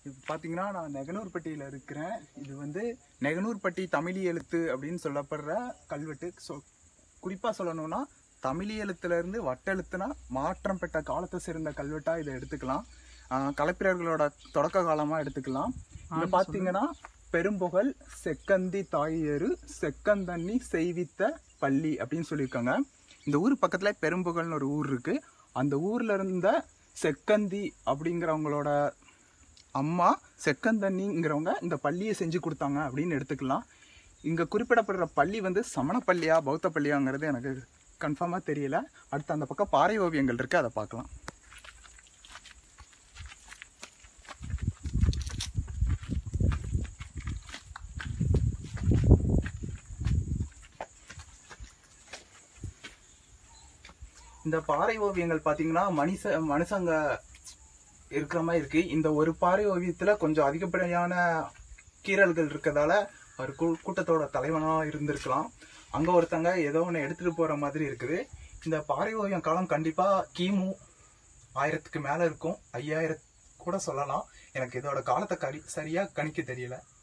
இப்போ பார்த்தீங்கன்னா நான் நெகனூர்பட்டியில் இருக்கிறேன் இது வந்து நெகனூர்பட்டி தமிழி எழுத்து அப்படின்னு சொல்லப்படுற கல்வெட்டு ஸோ குறிப்பாக சொல்லணும்னா தமிழி எழுத்துலேருந்து வட்டெழுத்துனா மாற்றம் பெற்ற காலத்தை சேர்ந்த கல்வெட்டாக இதை எடுத்துக்கலாம் ஆஹ் களப்பிரர்களோட தொடக்க காலமாக எடுத்துக்கலாம் இங்கே பார்த்தீங்கன்னா பெரும்புகழ் செக்கந்தி தாயேறு செக்கந்தண்ணி செய்வித்த பள்ளி அப்படின்னு சொல்லியிருக்காங்க இந்த ஊர் பக்கத்தில் பெரும்புகழ்னு ஒரு ஊர் இருக்கு அந்த ஊர்ல இருந்த செக்கந்தி அப்படிங்கிறவங்களோட அம்மா செக்கந்தண்ணிங்கிறவங்க இந்த பள்ளியை செஞ்சு கொடுத்தாங்க அப்படின்னு எடுத்துக்கலாம் இங்கே குறிப்பிடப்படுற பள்ளி வந்து சமண பள்ளியா பௌத்த பள்ளியாங்கிறது எனக்கு கன்ஃபார்மாக தெரியல அடுத்து அந்த பக்கம் பாறை ஓவியங்கள் இருக்கு அதை பார்க்கலாம் இந்த பாறை ஓவியங்கள் பார்த்தீங்கன்னா மனுஷ மனுஷங்க இருக்கிற மாதிரி இருக்கு இந்த ஒரு பாறை ஓவியத்துல கொஞ்சம் அதிகப்படியான கீறல்கள் இருக்கதால ஒரு கூ- கூட்டத்தோட தலைவனா இருந்திருக்கலாம் அங்க ஒருத்தங்க ஏதோ ஒன்று எடுத்துட்டு போற மாதிரி இருக்குது இந்த பாறை ஓவியம் காலம் கண்டிப்பா கிமு ஆயிரத்துக்கு மேல இருக்கும் ஐயாயிரம் கூட சொல்லலாம் எனக்கு இதோட காலத்தை கரி சரியா கணிக்க தெரியல